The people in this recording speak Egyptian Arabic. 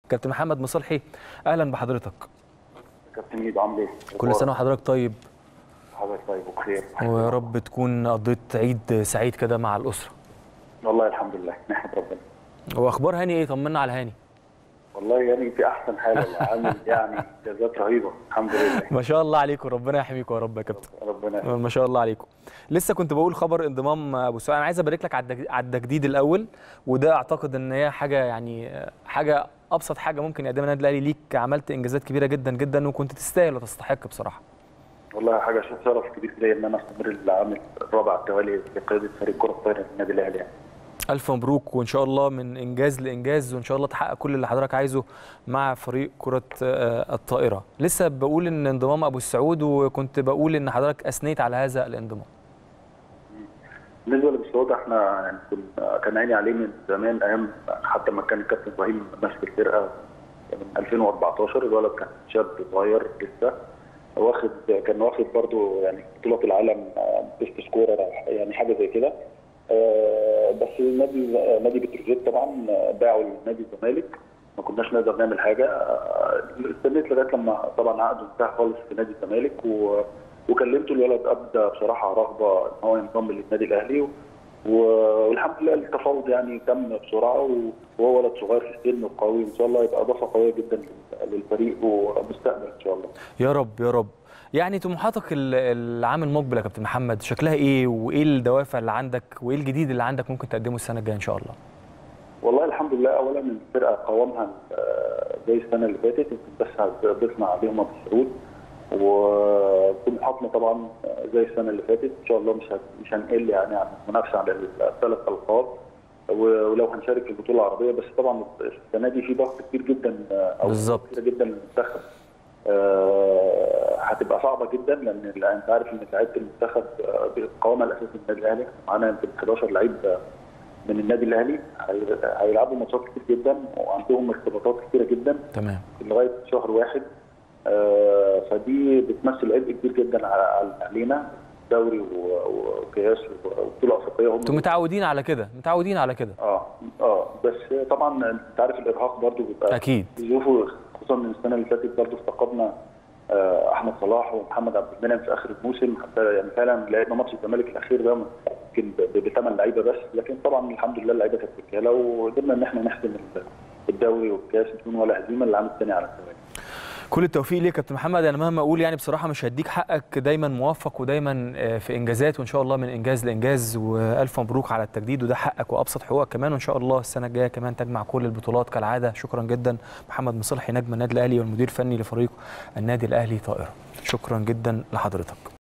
كابتن محمد مصلحي اهلا بحضرتك كابتن ميدو عامل ايه؟ كل سنه وحضرتك طيب حضرتك طيب وبخير ويا رب تكون قضيت عيد سعيد كده مع الاسره والله الحمد لله نحمد ربنا واخبار هاني ايه طمنا على هاني والله يعني في احسن حال والله عامل يعني انجازات رهيبه الحمد لله ما شاء الله عليكم ربنا يحميكم يا رب يا كابتن ربنا ما شاء الله عليكم لسه كنت بقول خبر انضمام ابو سعود انا عايز ابارك لك على التج- على التجديد الاول وده اعتقد ان هي حاجه يعني حاجه ابسط حاجه ممكن يقدمها النادي الاهلي ليك عملت انجازات كبيره جدا جدا وكنت تستاهل وتستحق بصراحه والله حاجه شرف كبير ليا ان انا استمر العام الرابع على التوالي في قياده فريق كره الطايره النادي الاهلي يعني. الف مبروك وان شاء الله من انجاز لانجاز وان شاء الله تحقق كل اللي حضرتك عايزه مع فريق كره آه، الطائره لسه بقول ان انضمام ابو السعود وكنت بقول ان حضرتك اثنيت على هذا الانضمام بالنسبه للسعودة احنا يعني كنا كان عيني عليه من زمان ايام حتى ما كان الكابتن ابراهيم ماسك الفرقه من 2014 الولد كان شاب صغير لسه واخد كان واخد برضو يعني بطولات العالم بيست سكورر يعني حاجه زي كده آه، بس نادي نادي بتروجيت طبعا باعوا لنادي الزمالك ما كناش نقدر نعمل حاجه آه، استنيت لغايه لما طبعا عقده انتهى خالص في نادي الزمالك و وكلمته الولد ابدا بصراحه رغبه ان هو ينضم للنادي الاهلي و- والحمد لله التفاوض يعني تم بسرعه وهو ولد صغير في السن وقوي ان شاء الله يبقى اضافه قويه جدا للفريق ومستقبل ان شاء الله. يا رب يا رب يعني طموحاتك ال- العام المقبل يا كابتن محمد شكلها ايه وايه الدوافع اللي عندك وايه الجديد اللي عندك ممكن تقدمه السنه الجايه ان شاء الله والله الحمد لله اولا الفرقه قوامها آه، زي السنه اللي فاتت يمكن بس ضفنا عليهم ابو سعود وطموحاتنا طبعا آه، زي السنه اللي فاتت ان شاء الله مش هت- مش هنقل يعني عن المنافسه على الثلاث القاب و- ولو هنشارك في البطوله العربيه بس طبعا السنه دي في ضغط كبير جدا آه، او بالظبط. كتير جدا للمنتخب آه، هتبقى صعبه جدا لان ال- انت عارف ان لعيبه المنتخب آه، بالقوام الاساسي للنادي الاهلي معانا يمكن 11 لعيب آه، من النادي الاهلي هي- هيلعبوا ماتشات كتير جدا وعندهم ارتباطات كتيره جدا تمام لغايه شهر واحد آه، فدي بتمثل عبء كبير جدا على- على- علينا دوري و- وكاس وبطوله افريقيه هم انتوا متعودين على كده متعودين على كده اه اه بس طبعا انت عارف الارهاق برضو بيبقى اكيد ظروفه خصوصا من السنه اللي فاتت برضو افتقدنا آه، احمد صلاح ومحمد عبد المنعم في اخر الموسم حتى يعني فعلا لعبنا ماتش الزمالك الاخير ده يمكن بثمان لعيبه بس لكن طبعا الحمد لله اللعيبه كانت رجاله وقدرنا ان احنا نحسم الدوري والكاس بدون ولا هزيمه العام الثاني على التوالي كل التوفيق ليك يا كابتن محمد انا مهما اقول يعني بصراحه مش هديك حقك دايما موفق ودايما آه، في انجازات وان شاء الله من انجاز لانجاز والف مبروك على التجديد وده حقك وابسط حقوقك كمان وان شاء الله السنه الجايه كمان تجمع كل البطولات كالعاده شكرا جدا محمد مصلحي نجم النادي الاهلي والمدير الفني لفريق النادي الاهلي طائره شكرا جدا لحضرتك